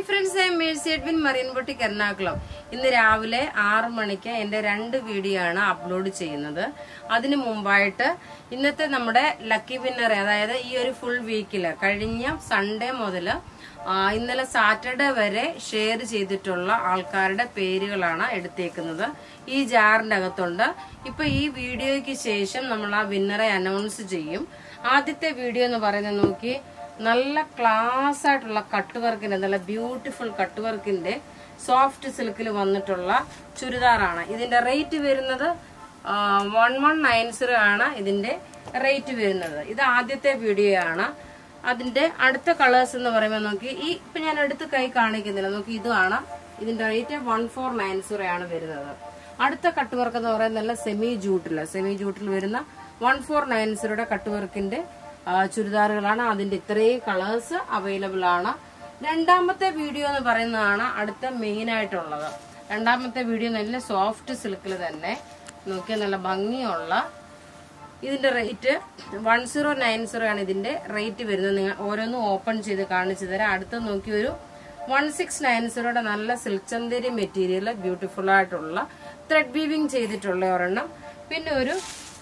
friends I Mercy Edwin marine boutique Ernakulam ഇന്ന് രാവിലെ ആറു മണിക്ക് എന്റെ രണ്ട് വീഡിയോ ആണ് അപ്ലോഡ് ചെയ്യുന്നത് അതിനു മുമ്പായിട്ട് ഇന്നത്തെ നമ്മുടെ ലക്കി വിന്നർ അതായത് ഈ ഒരു ഫുൾ വീക്കില് കഴിഞ്ഞ സൺഡേ മുതൽ ഇന്നലെ സാറ്റർഡേ വരെ ഷെയർ ചെയ്തിട്ടുള്ള ആൾക്കാരുടെ പേരുകളാണ് എടുത്തേക്കുന്നത് ഈ ജാറിന്റെ അകത്തുണ്ട് ഇപ്പൊ ഈ വീഡിയോയ്ക്ക് ശേഷം നമ്മൾ ആ വിന്നറെ അനൗൺസ് ചെയ്യും ആദ്യത്തെ വീഡിയോ എന്ന് പറയുന്നത് നോക്കി നല്ല ക്ലാസ് ആയിട്ടുള്ള കട്ട് വർക്കിന്റെ നല്ല ബ്യൂട്ടിഫുൾ കട്ട് വർക്കിന്റെ സോഫ്റ്റ് സിൽക്കിൽ വന്നിട്ടുള്ള ചുരിദാറാണ് ഇതിന്റെ റേറ്റ് വരുന്നത് വൺ വൺ നയൻ സീറോ ആണ് ഇതിന്റെ റേറ്റ് വരുന്നത് ഇത് ആദ്യത്തെ വീഡിയോ ആണ് അതിന്റെ അടുത്ത കളേഴ്സ് എന്ന് പറയുമ്പോൾ നോക്കി ഈ ഇപ്പൊ ഞാൻ അടുത്ത് കൈ കാണിക്കുന്നില്ല നോക്കി ഇതാണ് ഇതിന്റെ rate one four nine zero ആണ് വരുന്നത് അടുത്ത കട്ട് വർക്ക് എന്ന് പറയുന്നത് നല്ല സെമി ജൂട്ടില് സെമി ജൂട്ടിൽ വരുന്ന വൺ ഫോർ നയൻ സീറോയുടെ കട്ട് വർക്കിന്റെ ചുരിദാറുകളാണ് അതിന്റെ ഇത്രയും കളേഴ്സ് അവൈലബിൾ ആണ് രണ്ടാമത്തെ വീഡിയോ എന്ന് പറയുന്നതാണ് അടുത്ത മെയിൻ ആയിട്ടുള്ളത് രണ്ടാമത്തെ വീഡിയോ നല്ല സോഫ്റ്റ് സിൽക്കിൽ തന്നെ നോക്കിയാൽ നല്ല ഭംഗിയുള്ള ഇതിന്റെ rate one zero nine zero ആണ് ഇതിന്റെ റേറ്റ് വരുന്നത് നിങ്ങൾ ഓരോന്നും ഓപ്പൺ ചെയ്ത് കാണിച്ചു തരാം അടുത്ത് നോക്കി ഒരു വൺ സിക്സ് നയൻ സീറോയുടെ നല്ല സിൽക്ക് ചന്തേരി മെറ്റീരിയൽ ബ്യൂട്ടിഫുൾ ആയിട്ടുള്ള ത്രെഡ് വീവിങ് ചെയ്തിട്ടുള്ള ഒരെണ്ണം പിന്നെ ഒരു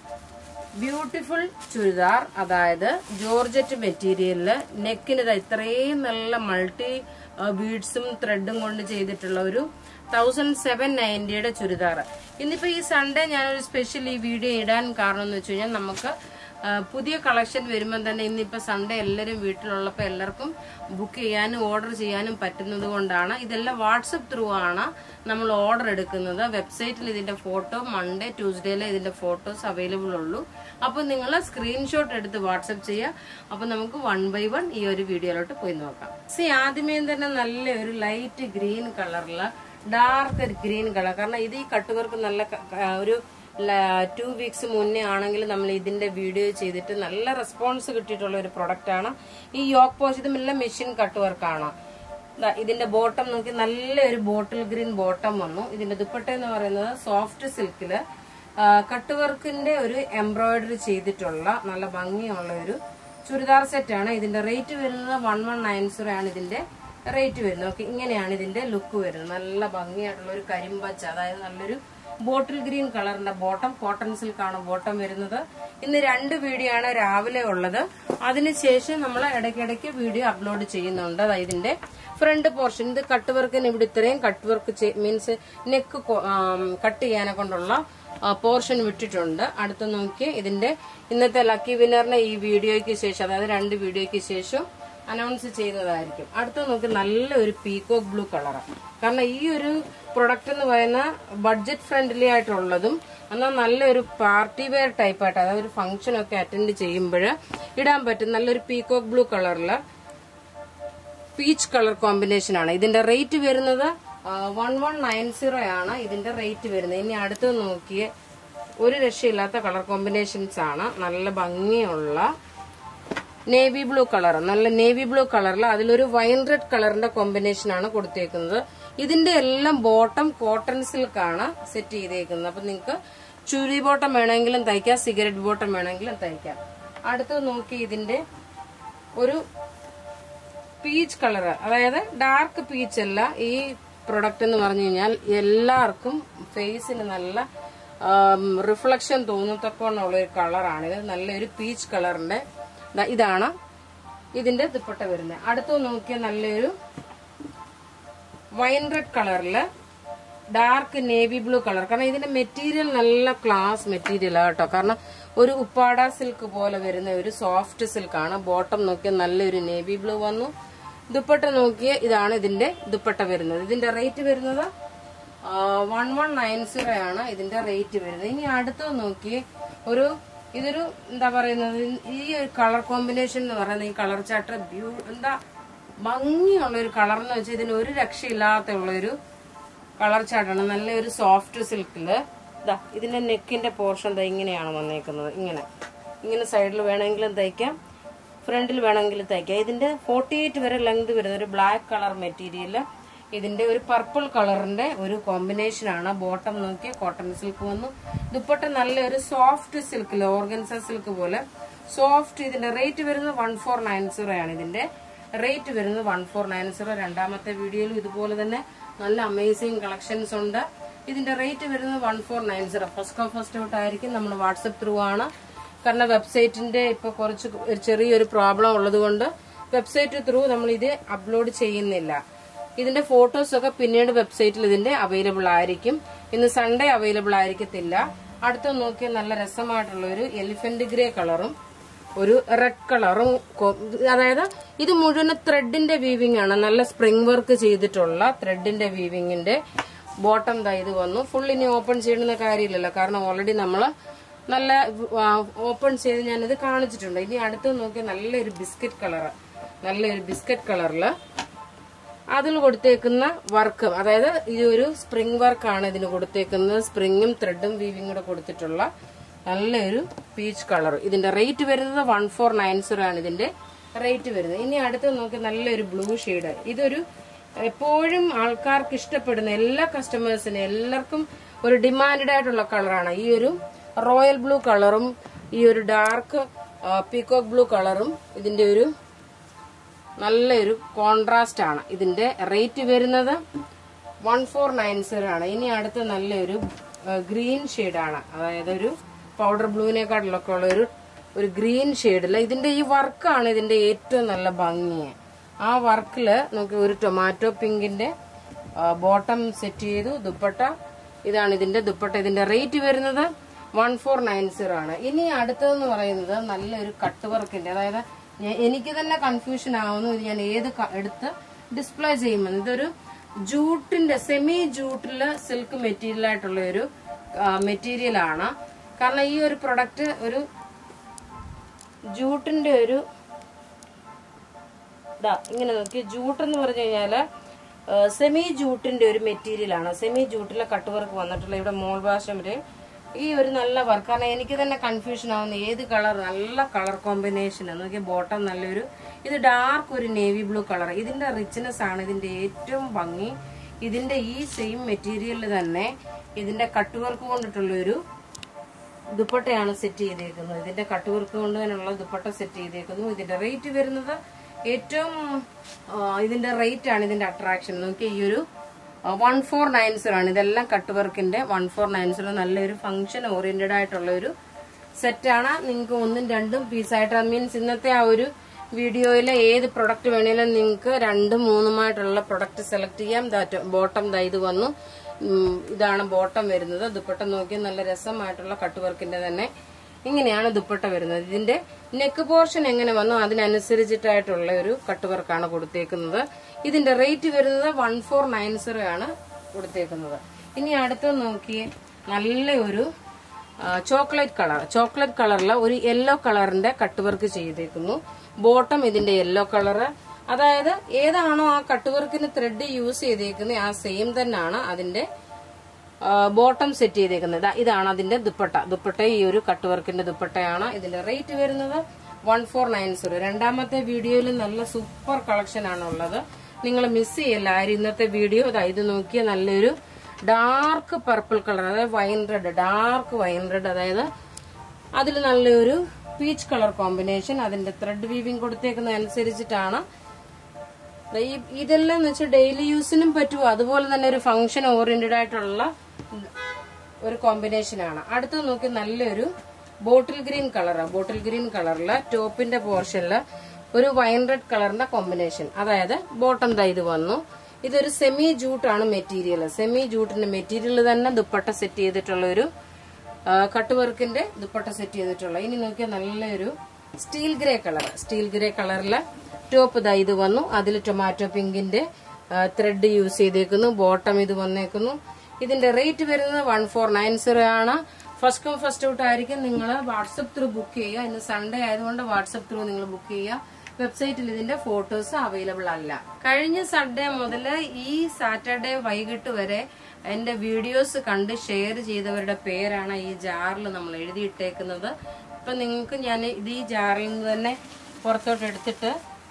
ബ്യൂട്ടിഫുൾ ചുരിദാർ അതായത് ജോർജറ്റ് മെറ്റീരിയലില് നെക്കിന് ഇത്രയും നല്ല മൾട്ടി ബീഡ്സും ത്രെഡും കൊണ്ട് ചെയ്തിട്ടുള്ള ഒരു തൗസൻഡ് സെവൻ നയൻറ്റിയുടെ ചുരിദാർ ഇന്നിപ്പോ ഈ സൺഡേ ഞാനൊരു സ്പെഷ്യൽ ഈ വീഡിയോ ഇടാൻ കാരണം എന്ന് വെച്ച് കഴിഞ്ഞാൽ നമുക്ക് പുതിയ കളക്ഷൻ വരുമ്പോൾ തന്നെ ഇന്നിപ്പോ സൺഡേ എല്ലാവരും വീട്ടിലുള്ളപ്പോൾ എല്ലാവർക്കും ബുക്ക് ചെയ്യാനും ഓർഡർ ചെയ്യാനും പറ്റുന്നത് കൊണ്ടാണ് ഇതെല്ലാം വാട്സപ്പ് ത്രൂ ആണ് നമ്മൾ ഓർഡർ എടുക്കുന്നത് വെബ്സൈറ്റിൽ ഇതിന്റെ ഫോട്ടോ മൺഡേ ട്യൂസ്ഡേയിലെ ഇതിന്റെ ഫോട്ടോസ് അവൈലബിൾ ഉള്ളൂ അപ്പോൾ നിങ്ങൾ സ്ക്രീൻഷോട്ട് എടുത്ത് വാട്സപ്പ് ചെയ്യുക അപ്പോൾ നമുക്ക് വൺ ബൈ വൺ ഈ ഒരു വീഡിയോയിലോട്ട് പോയി നോക്കാം സി ആദ്യമേ തന്നെ നല്ല ഒരു ലൈറ്റ് ഗ്രീൻ കളറില് ഡാർക്ക് ഗ്രീൻ കളർ കാരണം ഇത് ഈ കട്ടുവർക്ക് നല്ല ഒരു ടു വീക്സ് മുന്നേ ആണെങ്കിൽ നമ്മൾ ഇതിന്റെ വീഡിയോ ചെയ്തിട്ട് നല്ല റെസ്പോൺസ് കിട്ടിയിട്ടുള്ള ഒരു പ്രൊഡക്റ്റ് ആണ് ഈ യോക്ക് പോസ്റ്റ് ഇതുമെല്ലാം മെഷീൻ കട്ട് വർക്കാണ് ഇതിന്റെ ബോട്ടം നോക്കി നല്ല ഒരു ബോട്ടിൽ ഗ്രീൻ ബോട്ടം വന്നു ഇതിന്റെ ദുപ്പട്ട എന്ന് പറയുന്നത് സോഫ്റ്റ് സിൽക്കില് കട്ട് വർക്കിന്റെ ഒരു എംബ്രോയിഡറി ചെയ്തിട്ടുള്ള നല്ല ഭംഗിയുള്ള ഒരു ചുരിദാർ സെറ്റ് ആണ് ഇതിന്റെ റേറ്റ് വരുന്നത് വൺ വൺ നയൻ സീറോ ആണ് ഇതിന്റെ റേറ്റ് വരുന്നത് ഓക്കെ ഇങ്ങനെയാണ് ഇതിന്റെ ലുക്ക് വരുന്നത് നല്ല ഭംഗിയായിട്ടുള്ള ഒരു കരിമ്പച്ച അതായത് നല്ലൊരു ബോട്ടിൽ ഗ്രീൻ കളറിന്റെ ബോട്ടം കോട്ടൺ സിൽക്കാണ് ബോട്ടം വരുന്നത് ഇന്ന് രണ്ട് വീഡിയോ ആണ് രാവിലെ ഉള്ളത് അതിനുശേഷം നമ്മൾ ഇടയ്ക്കിടയ്ക്ക് വീഡിയോ അപ്ലോഡ് ചെയ്യുന്നുണ്ട് അതായത് ഇതിന്റെ ഫ്രണ്ട് പോർഷൻ ഇത് കട്ട് വർക്കിന് ഇവിടെ ഇത്രയും cut work means neck cut ചെയ്യാനെ കൊണ്ടുള്ള പോർഷൻ വിട്ടിട്ടുണ്ട് അടുത്ത് നോക്കി ഇതിന്റെ ഇന്നത്തെ ലക്കി വിന്നറിനെ ഈ വീഡിയോയ്ക്ക് ശേഷം അതായത് രണ്ട് വീഡിയോയ്ക്ക് ശേഷം അനൗൺസ് ചെയ്യുന്നതായിരിക്കും അടുത്ത നോക്കി നല്ലൊരു പീകോക്ക് ബ്ലൂ കളറാണ് കാരണം ഈ ഒരു പ്രൊഡക്റ്റ് എന്ന് പറയുന്ന ബഡ്ജറ്റ് ഫ്രണ്ട്ലി ആയിട്ടുള്ളതും എന്നാൽ നല്ലൊരു പാർട്ടി വെയർ ടൈപ്പ് ആയിട്ട് അതായത് ഒരു ഫംഗ്ഷൻ ഒക്കെ അറ്റൻഡ് ചെയ്യുമ്പോൾ ഇടാൻ പറ്റും നല്ലൊരു പീകോക്ക് ബ്ലൂ കളറില് പീച്ച് കളർ കോമ്പിനേഷൻ ആണ് ഇതിന്റെ റേറ്റ് വരുന്നത് വൺ വൺ നയൻ സീറോ ആണ് ഇതിന്റെ റേറ്റ് വരുന്നത് ഇനി അടുത്ത് നോക്കിയ ഒരു രക്ഷയില്ലാത്ത കളർ കോമ്പിനേഷൻസ് ആണ് നല്ല ഭംഗിയുള്ള നേവി ബ്ലൂ കളർ നല്ല നേവി ബ്ലൂ കളറിൽ അതിലൊരു വൈൻ റെഡ് കളറിന്റെ കോമ്പിനേഷൻ ആണ് കൊടുത്തേക്കുന്നത് ഇതിന്റെ എല്ലാം ബോട്ടം കോട്ടൺ സിൽക്ക് ആണ് സെറ്റ് ചെയ്തേക്കുന്നത് അപ്പൊ നിങ്ങൾക്ക് ചുരി ബോട്ടം വേണമെങ്കിലും തയ്ക്കാം സിഗരറ്റ് ബോട്ടം വേണമെങ്കിലും തയ്ക്കാം അടുത്ത് നോക്കി ഇതിന്റെ ഒരു പീച്ച് കളർ അതായത് ഡാർക്ക് പീച്ച് അല്ല ഈ പ്രൊഡക്റ്റ് എന്ന് പറഞ്ഞു കഴിഞ്ഞാൽ എല്ലാവർക്കും ഫേസിന് നല്ല റിഫ്ലക്ഷൻ തോന്നത്തക്കോണുള്ള ഒരു കളറാണ് ഇത് നല്ലൊരു പീച്ച് കളറിന്റെ ഇതാണ് ഇതിന്റെ ദുപ്പട്ട വരുന്നത് അടുത്ത് നോക്കിയ നല്ലൊരു വൈൻ റെഡ് കളറില് ഡാർക്ക് നേവി ബ്ലൂ കളർ കാരണം ഇതിന്റെ മെറ്റീരിയൽ നല്ല ക്ലാസ് മെറ്റീരിയൽ കേട്ടോ കാരണം ഒരു ഉപ്പാട സിൽക്ക് പോലെ വരുന്ന ഒരു സോഫ്റ്റ് സിൽക്കാണ് ബോട്ടം നോക്കിയ നല്ലൊരു നേവി ബ്ലൂ വന്നു ദുപ്പട്ട നോക്കിയ ഇതാണ് ഇതിന്റെ ദുപ്പട്ട വരുന്നത് ഇതിന്റെ റേറ്റ് വരുന്നത് വൺ വൺ നയൻ സീറോ ആണ് ഇതിന്റെ റേറ്റ് വരുന്നത് ഇനി അടുത്ത് നോക്കി ഒരു ഇതൊരു എന്താ പറയുന്നത് ഈ കളർ കോമ്പിനേഷൻ എന്ന് പറയുന്നത് ഈ കളർ ചാർട്ട് ബ്യൂ എന്താ ഭംഗിയുള്ള ഒരു കളർ എന്ന് വെച്ചാൽ ഇതിന് ഒരു രക്ഷയില്ലാത്ത ഒരു കളർ ചാർട്ടാണ് നല്ലൊരു സോഫ്റ്റ് സിൽക്കില് ഇതാ ഇതിന്റെ നെക്കിന്റെ പോർഷൻ ഇങ്ങനെയാണ് വന്നേക്കുന്നത് ഇങ്ങനെ ഇങ്ങനെ സൈഡിൽ വേണമെങ്കിലും തയ്ക്കാം ഫ്രണ്ടിൽ വേണമെങ്കിലും തയ്ക്കാം ഇതിന്റെ ഫോർട്ടി എയ്റ്റ് വരെ ലെങ്ത് വരുന്ന ഒരു ബ്ലാക്ക് കളർ മെറ്റീരിയൽ ഇതിന്റെ ഒരു പർപ്പിൾ കളറിന്റെ ഒരു കോമ്പിനേഷൻ ആണ് ബോട്ടം നോക്കി കോട്ടൺ സിൽക്ക് വന്നു ദുപ്പട്ട നല്ലൊരു സോഫ്റ്റ് സിൽക്കിൽ ഓർഗൻസ സിൽക്ക് പോലെ സോഫ്റ്റ് ഇതിന്റെ റേറ്റ് വരുന്നത് വൺ ഫോർ നയൻ സീറോ ആണ് ഇതിന്റെ റേറ്റ് വരുന്നത് വൺ ഫോർ നയൻ സീറോ രണ്ടാമത്തെ വീഡിയോയിലും ഇതുപോലെ തന്നെ നല്ല അമേസിങ് കളക്ഷൻസ് ഉണ്ട് ഇതിന്റെ റേറ്റ് വരുന്നത് one four nine zero first come first out ആയിരിക്കും നമ്മൾ വാട്സപ്പ് ത്രൂ ആണ് കാരണം വെബ്സൈറ്റിന്റെ ഇപ്പൊ കുറച്ച് ഒരു ചെറിയൊരു പ്രോബ്ലം ഉള്ളത് കൊണ്ട് വെബ്സൈറ്റ് ത്രൂ നമ്മൾ ഇത് അപ്ലോഡ് ചെയ്യുന്നില്ല ഇതിന്റെ ഫോട്ടോസ് ഒക്കെ പിന്നീട് വെബ്സൈറ്റിൽ ഇതിന്റെ അവൈലബിൾ ആയിരിക്കും ഇന്ന് സൺഡേ അവൈലബിൾ ആയിരിക്കത്തില്ല അടുത്ത നോക്കിയ നല്ല രസമായിട്ടുള്ള ഒരു എലിഫന്റ് ഗ്രേ കളറും ഒരു റെഡ് കളറും കൊ- അതായത് ഇത് മുഴുവൻ ത്രെഡിന്റെ വീവിംഗ് ആണ് നല്ല സ്പ്രിംഗ് വർക്ക് ചെയ്തിട്ടുള്ള ത്രെഡിന്റെ വീവിങ്ങിന്റെ ബോട്ടം ദാ ഇത് വന്നു ഫുൾ ഇനി ഓപ്പൺ ചെയ്യണമെന്ന കാര്യമില്ലല്ലോ കാരണം ഓൾറെഡി നമ്മൾ നല്ല ഓപ്പൺ ചെയ്ത് ഞാനിത് കാണിച്ചിട്ടുണ്ട് ഇനി അടുത്ത് നോക്കിയാൽ നല്ലൊരു ബിസ്ക്കറ്റ് കളർ നല്ലൊരു ബിസ്ക്കറ്റ് കളറിൽ അതിൽ കൊടുത്തേക്കുന്ന വർക്ക് അതായത് ഇത് ഒരു സ്പ്രിംഗ് വർക്കാണ് ഇതിന് കൊടുത്തേക്കുന്നത് സ്പ്രിങ്ങും ത്രെഡും വീവിങ് കൂടെ കൊടുത്തിട്ടുള്ള നല്ലൊരു പീച്ച് കളർ ഇതിന്റെ റേറ്റ് വരുന്നത് വൺ ഫോർ നയൻ സീറോ ആണ് ഇതിന്റെ റേറ്റ് വരുന്നത് ഇനി അടുത്ത് നോക്കി നല്ലൊരു ബ്ലൂ ഷെയ്ഡ് ഇതൊരു എപ്പോഴും ആൾക്കാർക്ക് ഇഷ്ടപ്പെടുന്ന എല്ലാ കസ്റ്റമേഴ്സിനും എല്ലാവർക്കും ഒരു ഡിമാൻഡഡ് ആയിട്ടുള്ള കളറാണ് ഈ ഒരു റോയൽ ബ്ലൂ കളറും ഈ ഒരു ഡാർക്ക് പീകോക്ക് ബ്ലൂ കളറും ഇതിന്റെ ഒരു നല്ലൊരു കോൺട്രാസ്റ്റ് ആണ് ഇതിന്റെ റേറ്റ് വരുന്നത് വൺ ഫോർ നയൻ സീറോ ആണ് ഇനി അടുത്ത നല്ലൊരു ഗ്രീൻ ആണ് അതായത് ഒരു പൗഡർ ബ്ലൂവിനെക്കാട്ടിലൊക്കെ ഉള്ള ഒരു ഒരു ഗ്രീൻ ഷെയ്ഡില് ഇതിന്റെ ഈ വർക്കാണ് ഇതിന്റെ ഏറ്റവും നല്ല ഭംഗി ആ വർക്കില് നമുക്ക് ഒരു ടൊമാറ്റോ പിങ്കിന്റെ ബോട്ടം സെറ്റ് ചെയ്തു ദുപ്പട്ട ഇതാണ് ഇതിന്റെ ദുപ്പട്ട ഇതിന്റെ റേറ്റ് വരുന്നത് വൺ ഫോർ നയൻ സീറോ ആണ് ഇനി അടുത്തതെന്ന് പറയുന്നത് നല്ലൊരു കട്ട് വർക്കിന്റെ അതായത് ഞാൻ- എനിക്ക് തന്നെ കൺഫ്യൂഷൻ ആവുന്നു ഇത് ഞാൻ ഏത് ക- എടുത്ത് ഡിസ്പ്ലേ ചെയ്യുമെന്ന് ഇതൊരു ജൂട്ടിന്റെ സെമി ജൂട്ടില് സിൽക്ക് മെറ്റീരിയൽ ആയിട്ടുള്ള ഒരു മെറ്റീരിയൽ ആണ് കാരണം ഈ ഒരു പ്രൊഡക്റ്റ് ഒരു ജൂട്ടിന്റെ ഒരു ദാ ഇങ്ങനെ നോക്കി ജൂട്ട് എന്ന് പറഞ്ഞു കഴിഞ്ഞാല് സെമി ജൂട്ടിന്റെ ഒരു മെറ്റീരിയൽ ആണ് സെമി ജൂട്ടിലെ കട്ട് വർക്ക് വന്നിട്ടുള്ള ഇവിടെ മോൾ ഭാഷം വരെ ഈ ഒരു നല്ല വർക്ക് കാരണം എനിക്ക് തന്നെ കൺഫ്യൂഷൻ ആവുന്ന ഏത് കളർ നല്ല കളർ കോമ്പിനേഷൻ നോക്കി ബോട്ടം നല്ലൊരു ഇത് ഡാർക്ക് ഒരു നേവി ബ്ലൂ കളർ ഇതിന്റെ റിച്ച്നെസ് ആണ് ഇതിന്റെ ഏറ്റവും ഭംഗി ഇതിന്റെ ഈ സെയിം മെറ്റീരിയലിൽ തന്നെ ഇതിന്റെ കട്ട് വർക്ക് കൊണ്ടിട്ടുള്ള ഒരു ദുപ്പട്ടയാണ് സെറ്റ് ചെയ്തേക്കുന്നത് ഇതിന്റെ കട്ട് വർക്ക് കൊണ്ട് തന്നെയുള്ള ദുപ്പട്ട സെറ്റ് ചെയ്തേക്കുന്നു ഇതിന്റെ റേറ്റ് വരുന്നത് ഏറ്റവും ആ, ഇതിന്റെ റേറ്റ് ആണ് ഇതിന്റെ അട്രാക്ഷൻ നോക്കി ഈ ഒരു വൺ ഫോർ നയൻ സീറോ ആണ് ഇതെല്ലാം കട്ട് വർക്കിന്റെ വൺ ഫോർ നയൻ സീറോ നല്ലൊരു ഫംഗ്ഷൻ ഓറിയന്റഡ് ആയിട്ടുള്ള ഒരു സെറ്റാണ് നിങ്ങൾക്ക് ഒന്നും രണ്ടും പീസായിട്ട് മീൻസ് ഇന്നത്തെ ആ ഒരു വീഡിയോയിൽ ഏത് പ്രൊഡക്റ്റ് വേണേലും നിങ്ങൾക്ക് രണ്ടും മൂന്നുമായിട്ടുള്ള പ്രൊഡക്റ്റ് സെലക്ട് ചെയ്യാം ബോട്ടം ദാ ഇത് വന്നു ഉം, ഇതാണ് ബോട്ടം വരുന്നത് ദുപ്പട്ട നോക്കി നല്ല രസമായിട്ടുള്ള കട്ട് വർക്കിന്റെ തന്നെ ഇങ്ങനെയാണ് ദുപ്പട്ട വരുന്നത് ഇതിന്റെ നെക്ക് പോർഷൻ എങ്ങനെ വന്നു അതിനനുസരിച്ചിട്ടായിട്ടുള്ള ഒരു കട്ട് വർക്കാണ് കൊടുത്തേക്കുന്നത് ഇതിന്റെ റേറ്റ് വരുന്നത് വൺ ഫോർ നയൻ സീറോ ആണ് കൊടുത്തേക്കുന്നത് ഇനി അടുത്ത നോക്കിയേ നല്ല ഒരു ചോക്ലേറ്റ് കളർ ചോക്ലേറ്റ് കളറിൽ ഒരു യെല്ലോ കളറിന്റെ കട്ട് വർക്ക് ചെയ്തേക്കുന്നു ബോട്ടം ഇതിന്റെ യെല്ലോ കളറ് അതായത് ഏതാണോ ആ കട്ട് വർക്കിന് ത്രെഡ് യൂസ് ചെയ്തേക്കുന്നത് ആ സെയിം തന്നെയാണ് അതിന്റെ ബോട്ടം സെറ്റ് ചെയ്തേക്കുന്നത് ദാ ഇതാണ് അതിന്റെ ദുപ്പട്ട ദുപ്പട്ട ഈ ഒരു കട്ട് വർക്കിന്റെ ദുപ്പട്ടയാണ് ഇതിന്റെ റേറ്റ് വരുന്നത് വൺ ഫോർ നയൻ സീറോ രണ്ടാമത്തെ വീഡിയോയിൽ നല്ല സൂപ്പർ കളക്ഷൻ ആണ് ഉള്ളത് നിങ്ങൾ മിസ് ചെയ്യല്ല ആരും ഇന്നത്തെ വീഡിയോ ഇതാ ഇത് നോക്കിയ നല്ലൊരു ഡാർക്ക് പർപ്പിൾ കളർ അതായത് wine red dark wine red അതായത് അതിൽ നല്ലൊരു പീച്ച് കളർ കോമ്പിനേഷൻ അതിന്റെ ത്രെഡ് വീവിങ് കൊടുത്തേക്കുന്ന അനുസരിച്ചിട്ടാണ് ഈ ഇതെല്ലാം എന്ന് വെച്ചാൽ ഡെയിലി യൂസിനും പറ്റുമോ അതുപോലെ തന്നെ ഒരു ഫംഗ്ഷൻ ഓറിയന്റഡ് ആയിട്ടുള്ള ഒരു കോമ്പിനേഷൻ ആണ് അടുത്ത് നോക്കി നല്ലൊരു ബോട്ടിൽ ഗ്രീൻ കളറാണ് ബോട്ടിൽ ഗ്രീൻ കളറില് ടോപ്പിന്റെ പോർഷനില് ഒരു വൈൻ റെഡ് കളറിന്റെ കോമ്പിനേഷൻ അതായത് ബോട്ടം ദാ ഇത് വന്നു ഇതൊരു സെമി ജൂട്ടാണ് മെറ്റീരിയൽ സെമി ജൂട്ടിന്റെ മെറ്റീരിയൽ തന്നെ ദുപ്പട്ട സെറ്റ് ചെയ്തിട്ടുള്ള ഒരു കട്ട് വർക്കിന്റെ ദുപ്പട്ട സെറ്റ് ചെയ്തിട്ടുള്ള ഇനി നോക്കിയാൽ നല്ലൊരു steel grey colour steel grey കളറിലെ ടോപ്പ് ഇതാ ഇത് വന്നു അതിൽ ടൊമാറ്റോ പിങ്കിന്റെ ത്രെഡ് യൂസ് ചെയ്തേക്കുന്നു ബോട്ടം ഇത് വന്നേക്കുന്നു ഇതിന്റെ റേറ്റ് വരുന്നത് വൺ ഫോർ നയൻ സീറോ ആണ് ഫസ്റ്റ് കം ഫസ്റ്റ് ഔട്ട് ആയിരിക്കും നിങ്ങൾ വാട്സപ്പ് ത്രൂ ബുക്ക് ചെയ്യുക ഇന്ന് സൺഡേ ആയതുകൊണ്ട് വാട്സപ്പ് ത്രൂ നിങ്ങൾ ബുക്ക് ചെയ്യുക വെബ്സൈറ്റിൽ ഇതിന്റെ ഫോട്ടോസ് അവൈലബിൾ അല്ല കഴിഞ്ഞ സൺഡേ മുതൽ ഈ സാറ്റർഡേ വൈകിട്ട് വരെ എന്റെ വീഡിയോസ് കണ്ട് ഷെയർ ചെയ്തവരുടെ പേരാണ് ഈ ജാറിൽ നമ്മൾ എഴുതിയിട്ടേക്കുന്നത് ഇപ്പൊ നിങ്ങൾക്ക് ഞാൻ ഇത് ഈ ജാറിൽ നിന്ന് തന്നെ പുറത്തോട്ട് എടുത്തിട്ട്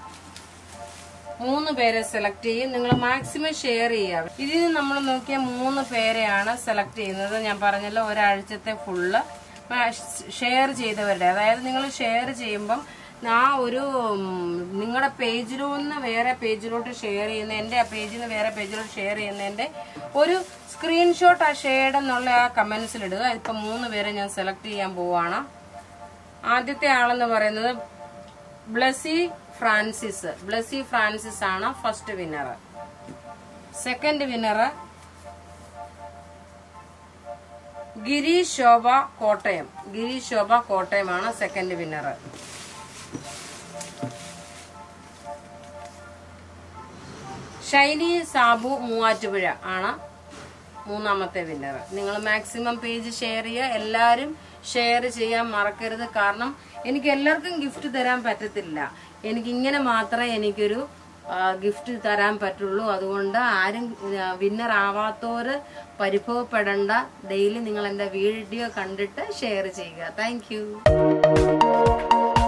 മൂന്ന് പേരെ സെലക്ട് ചെയ്യും നിങ്ങൾ മാക്സിമം ഷെയർ ചെയ്യുക ഇതിൽ നമ്മൾ നോക്കിയ മൂന്ന് പേരെയാണ് സെലക്ട് ചെയ്യുന്നത് ഞാൻ പറഞ്ഞല്ലോ ഒരാഴ്ചത്തെ ഫുള്ള് ഷെയർ ചെയ്തവരുടെ അതായത് നിങ്ങൾ ഷെയർ ചെയ്യുമ്പം ആ ഒരു നിങ്ങളുടെ പേജിലൊന്ന് വേറെ പേജിലോട്ട് ഷെയർ ചെയ്യുന്ന എൻ്റെ ആ പേജിൽ നിന്ന് വേറെ പേജിലോട്ട് ഷെയർ ചെയ്യുന്നതിൻ്റെ ഒരു സ്ക്രീൻഷോട്ട് ആ ഷെയർഡ് എന്നുള്ള ആ കമൻസിൽ ഇടുക ഇപ്പം മൂന്ന് പേരെ ഞാൻ സെലക്ട് ചെയ്യാൻ പോവാണ് ആദ്യത്തെ ആളെന്ന് പറയുന്നത് ബ്ലസി ഫ്രാൻസിസ് ബ്ലസി ഫ്രാൻസിസ് ആണ് first winner second winner Giri Shobha Kottayam Giri Shobha കോട്ടയമാണ് second winner Shiny Sabu Muvattupuzha ആണ് മൂന്നാമത്തെ വിന്നർ നിങ്ങൾ മാക്സിമം പേജ് ഷെയർ ചെയ്യുക എല്ലാവരും ഷെയർ ചെയ്യാൻ മറക്കരുത് കാരണം എനിക്ക് എല്ലാവർക്കും ഗിഫ്റ്റ് തരാൻ പറ്റത്തില്ല എനിക്ക് ഇങ്ങനെ മാത്രമേ എനിക്കൊരു ഗിഫ്റ്റ് തരാൻ പറ്റുള്ളൂ അതുകൊണ്ട് ആരും വിന്നർ ആവാത്തവര് പരിഭവപ്പെടണ്ട ഡെയിലി നിങ്ങൾ എൻ്റെ വീഡിയോ കണ്ടിട്ട് ഷെയർ ചെയ്യുക താങ്ക്